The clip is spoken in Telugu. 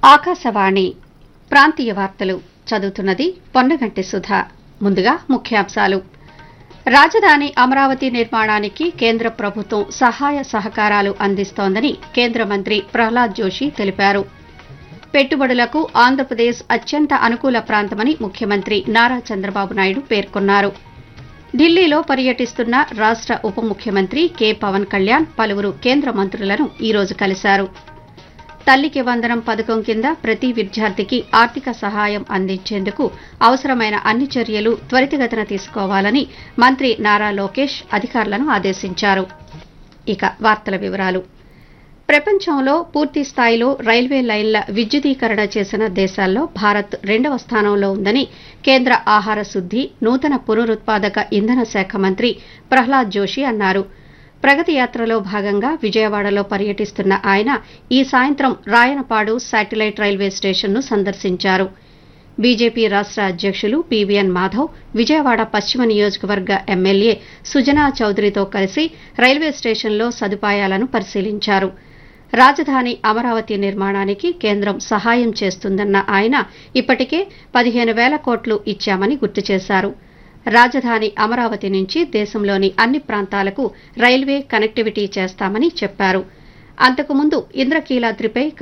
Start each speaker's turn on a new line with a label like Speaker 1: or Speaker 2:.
Speaker 1: ఆకాశవాణి ప్రాంతీయ వార్తలు చదువుతున్నది పొన్నగంటి సుధ ముందుగా ముఖ్యాంశాలు రాజధాని అమరావతి నిర్మాణానికి కేంద్ర ప్రభుత్వం సహాయ సహకారాలు అందిస్తోందని కేంద్ర మంత్రి ప్రహ్లాద్ జోషి తెలిపారు పెట్టుబడులకు ఆంధ్రప్రదేశ్ అత్యంత అనుకూల ప్రాంతమని ముఖ్యమంత్రి నారా చంద్రబాబు నాయుడు పేర్కొన్నారు ఢిల్లీలో పర్యటిస్తున్న రాష్ట ఉప ముఖ్యమంత్రి కె పవన్ కళ్యాణ్ పలువురు కేంద్ర మంత్రులను ఈరోజు కలిశారు తల్లికి వందనం పథకం కింద ప్రతి విద్యార్థికి ఆర్థిక సహాయం అందించేందుకు అవసరమైన అన్ని చర్యలు త్వరితగతిన తీసుకోవాలని మంత్రి నారా లోకేష్ అధికారులను ఆదేశించారు ఇక వార్తల వివరాలు ప్రపంచంలో పూర్తి స్థాయిలో రైల్వే లైన్ల విద్యుదీకరణ చేసిన దేశాల్లో భారత్ రెండవ స్థానంలో ఉందని కేంద్ర ఆహార శుద్ది నూతన పునరుత్పాదక ఇంధన శాఖ మంత్రి ప్రహ్లాద్ జోషి అన్నారు ప్రగతి యాత్రలో భాగంగా విజయవాడలో పర్యటిస్తున్న ఆయన ఈ సాయంత్రం రాయనపాడు శాటిలైట్ రైల్వే స్టేషన్ను సందర్శించారు బీజేపీ రాష్ట అధ్యక్షులు పీవీఎన్ మాధవ్ విజయవాడ పశ్చిమ నియోజకవర్గ ఎమ్మెల్యే సుజనా చౌదరితో కలిసి రైల్వే స్టేషన్లో సదుపాయాలను పరిశీలించారు రాజధాని అమరావతి నిర్మాణానికి కేంద్రం సహాయం చేస్తుందన్న ఆయన ఇప్పటికే పదిహేను వేల కోట్లు ఇచ్చామని గుర్తు చేశారు రాజధాని అమరావతి నుంచి దేశంలోని అన్ని ప్రాంతాలకు రైల్వే కనెక్టివిటీ చేస్తామని చెప్పారు అంతకుముందు ఇంద్రకీలాద్రిపై